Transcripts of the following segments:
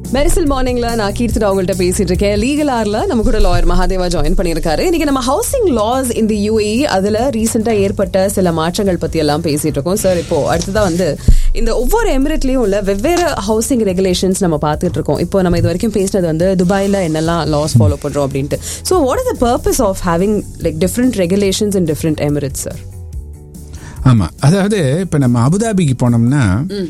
மெரிசல் மார்னிங்ல நான் கீர்த்தனா உங்கள்கிட்ட பேசிட்டு இருக்கேன் லீகல் ஆர்ல நம்ம கூட லாயர் மகாதேவா ஜாயின் பண்ணியிருக்காரு இன்னைக்கு நம்ம ஹவுசிங் லாஸ் இந்த யூஏ அதுல ரீசெண்டா ஏற்பட்ட சில மாற்றங்கள் பத்தி எல்லாம் பேசிட்டு இருக்கோம் சார் இப்போ அடுத்ததா வந்து இந்த ஒவ்வொரு எமிரேட்லயும் உள்ள வெவ்வேறு ஹவுசிங் ரெகுலேஷன்ஸ் நம்ம பார்த்துட்டு இருக்கோம் இப்போ நம்ம இது வரைக்கும் பேசினது வந்து துபாயில என்னெல்லாம் லாஸ் ஃபாலோ பண்றோம் அப்படின்ட்டு so what is the purpose of having like different regulations in different Emirates sir ஆமாம் அதாவது இப்போ நம்ம அபுதாபிக்கு போனோம்னா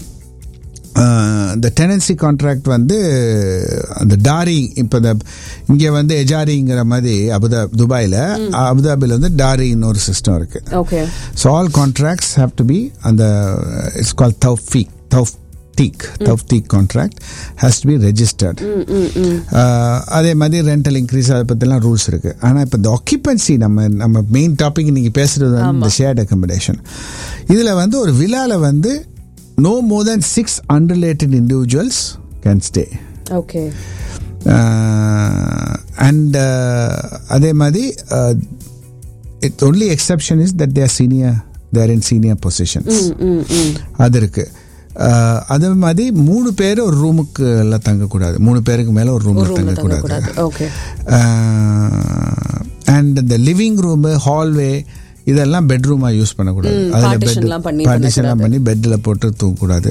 இந்த டெனன்சி கான்ட்ராக்ட் வந்து அந்த டாரி இப்போ இந்த இங்கே வந்து எஜாரிங்கிற மாதிரி அபுதா துபாயில் அபுதாபியில் வந்து டாரின்னு ஒரு சிஸ்டம் இருக்கு okay so all contracts have to be அந்த it's call Tawtheeq Tawtheeq Tawtheeq contract has to be registered அதே மாதிரி ரெண்டல் இன்க்ரீஸ் அதை பற்றிலாம் ரூல்ஸ் இருக்கு ஆனால் இப்போ இந்த ஆக்கியபன்சி நம்ம நம்ம மெயின் டாபிக் இன்னைக்கு பேசுறது வந்து இந்த ஷேர்ட் அக்கமடேஷன் இதில் வந்து ஒரு விழாவில் வந்து no more than six unrelated individuals can stay. Okay Uh, and uh, அதே மாதிரி it only exception is that their senior they're in senior positions அது இருக்கு Uh, அதே மாதிரி மூணு பேர் ஒரு ரூமுக்கு எல்லாம் தங்கக்கூடாது மூணு பேருக்கு மேல ஒரு ரூம்ல தங்கக்கூடாது ஓகே அண்ட் இந்த லிவிங் ரூமு ஹால்வே இதெல்லாம் பெட்ரூமா யூஸ் பண்ணக்கூடாது அதில் பெட் partitionலாம் பண்ணி பார்ட்டிஷன்லாம் பண்ணி பெட்டில் போட்டு தூங்கக்கூடாது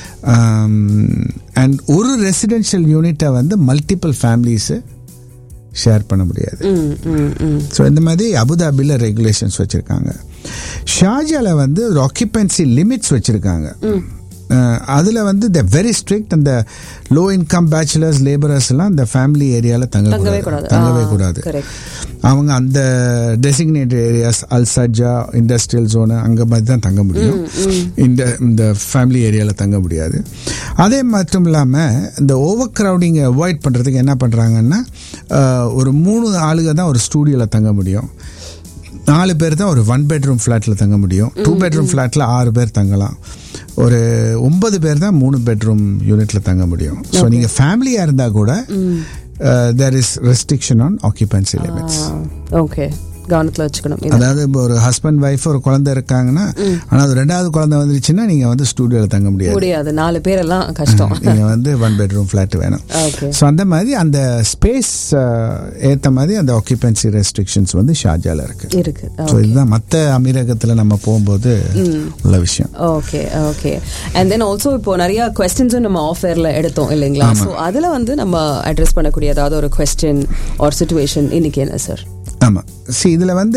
அண்ட் ஒரு ரெசிடென்ஷியல் யூனிட்டை வந்து மல்டிபிள் ஃபேமிலிஸு ஷேர் பண்ண முடியாது ம் ம் ம் ஸோ இந்த மாதிரி அபுதாபியில் ரெகுலேஷன்ஸ் வச்சுருக்காங்க ஷாஜாவில் வந்து ஒரு ஆக்கியபன்சி லிமிட்ஸ் வச்சுருக்காங்க அதில் வந்து த வெரி ஸ்ட்ரிக்ட் அந்த லோ இன்கம் பேச்சுலர்ஸ் லேபரர்ஸ் எல்லாம் அந்த ஃபேமிலி ஏரியாவில் தங்கவே தங்கக்கூடாது கூடாது. தங்கவே ஆ, கூடாது correct. அவங்க அந்த designated areas Al Sajaa industrial zone அங்கே மாதிரி தான் தங்க முடியும் இந்த இந்த ஃபேமிலி ஏரியாவில் தங்க முடியாது அதே மட்டும் இல்லாமல் இந்த ஓவர் க்ரௌடிங்கை அவாய்ட் பண்ணுறதுக்கு என்ன பண்ணுறாங்கன்னா ஒரு மூணு ஆளுங்க தான் ஒரு ஸ்டூடியோவில் தங்க முடியும் நாலு பேர் தான் ஒரு ஒன் பெட்ரூம் ஃப்ளாட்டில் தங்க முடியும் டூ பெட்ரூம் ஃப்ளாட்டில் ஆறு பேர் தங்கலாம் ஒரு ஒன்பது பேர் தான் மூணு பெட்ரூம் யூனிட்டில் தங்க முடியும் ஸோ நீங்கள் ஃபேமிலியாக இருந்தால் கூட there is restriction on occupancy limits okay கவனத்துல வச்சுக்கணும் இது அதாவது இப்போ ஒரு ஹஸ்பண்ட் ஒய்ஃப் ஒரு குழந்தை இருக்காங்கன்னா ஆனால் அது ரெண்டாவது குழந்தை வந்துருச்சுன்னா நீங்கள் வந்து ஸ்டூடியோவில் தங்க முடியாது முடியாது நாலு பேரெல்லாம் கஷ்டம் நீங்கள் வந்து ஒன் பெட்ரூம் ஃப்ளாட் வேணும் ஓகே ஸோ அந்த மாதிரி அந்த ஸ்பேஸ் ஏற்ற மாதிரி அந்த ஆக்கியபன்சி ரெஸ்ட்ரிக்ஷன்ஸ் வந்து ஷார்ஜால இருக்கு இருக்கு ஸோ இதுதான் மற்ற அமீரகத்தில் நம்ம போகும்போது உள்ள விஷயம் okay okay and then also இப்போ நிறைய கொஸ்டின்ஸும் நம்ம ஆஃபர்ல எடுத்தோம் இல்லைங்களா ஸோ அதுல வந்து நம்ம அட்ரஸ் பண்ணக்கூடிய ஏதாவது ஒரு கொஸ்டின் ஆர் சுச்சுவேஷன் இன்னைக்கு என்ன சார் ஆமாம் சி இதில் வந்து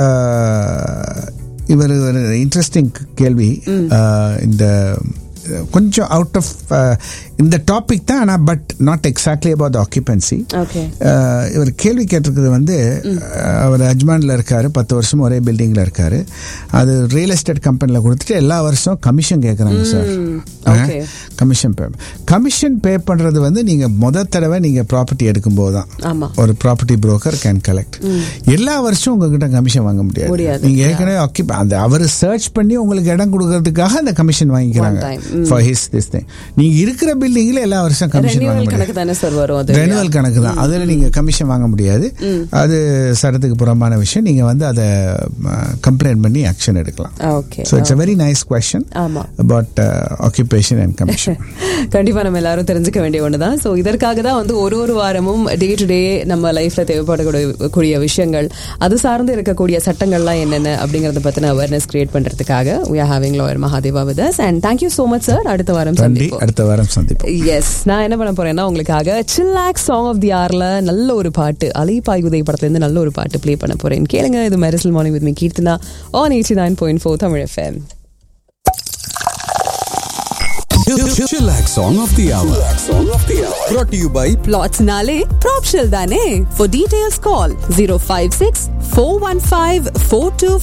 அஹ், இவர் ஒரு இன்ட்ரெஸ்டிங் கேள்வி அஹ், இந்த கொஞ்சம் அவுட் ஆஃப் இந்த டாபிக் தான் ஆனால் but not exactly about occupancy okay இவர் கேள்வி கேட்டிருக்கிறது வந்து அஹ், அவர் அஜ்மானில் இருக்காரு பத்து வருஷம் ஒரே பில்டிங்கில் இருக்காரு அது ரியல் எஸ்டேட் கம்பெனியில் கொடுத்துட்டு எல்லா வருஷம் கமிஷன் கேட்குறாங்க sir okay. Commission pay commission pay பண்ணுறது வந்து நீங்கள் முத தடவை நீங்கள் ப்ராப்பர்ட்டி எடுக்கும்போது தான் ஆமா ஒரு ப்ராப்பர்ட்டி புரோக்கர் கேன் கலெக்ட் எல்லா வருஷம் உங்ககிட்ட கமிஷன் வாங்க முடியாது முடியாது. நீங்க ஏற்கனவே occupy- அந்த அவர் சர்ச் பண்ணி உங்களுக்கு இடம் கொடுக்கறதுக்காக அந்த கமிஷன் வாங்கிக்கிறாங்க One time. For his this thing நீங்க இருக்கிற பில்டிங்ல எல்லா வருஷம் கமிஷன் வாங்க ரெனியூவல் முடியாது கணக்கு தானே சார் வரும் அது ரெனுவல் கணக்கு தான் அதில் நீங்கள் கமிஷன் வாங்க முடியாது அது சட்டத்துக்கு புறம்பான விஷயம் நீங்கள் வந்து அதை கம்ப்ளைண்ட் பண்ணி ஆக்ஷன் எடுக்கலாம் okay so it's a very nice question ஆமா அபவுட் ஆக்குபேஷன் அண்ட் கமிஷன் கண்டிப்பா நம்ம எல்லாரும் தெரிஞ்சுக்க வேண்டிய ஒண்ணுதான் சோ இதற்காக தான் வந்து ஒரு ஒரு வாரமும் டே டு டே நம்ம லைஃப்ல தேவைப்படக்கூடிய கூடிய விஷயங்கள் அது சார்ந்து இருக்கக்கூடிய சட்டங்கள்லாம் என்னென்ன அப்படிங்கறத பத்தின அவேர்னஸ் கிரியேட் பண்றதுக்காக we are having lawyer Mahadeva with us and thank you so much sir அடுத்த வாரம் நன்றி சந்திப்போம் அடுத்த வாரம் சந்திப்போம் எஸ் நான் என்ன பண்ண போறேன்னா உங்களுக்காக சில்லாக் சாங் ஆஃப் தி ஆர்ல நல்ல ஒரு பாட்டு அலைப்பாயுதை படத்துல இருந்து நல்ல ஒரு பாட்டு ப்ளே பண்ண போறேன் கேளுங்க இது மெரிசல் morning with me Keerthana on eighty nine point four Tamil FM Chillax Song of the Hour. Brought to you by Plots Nale, Propshell Dane. For details, call 056 415 42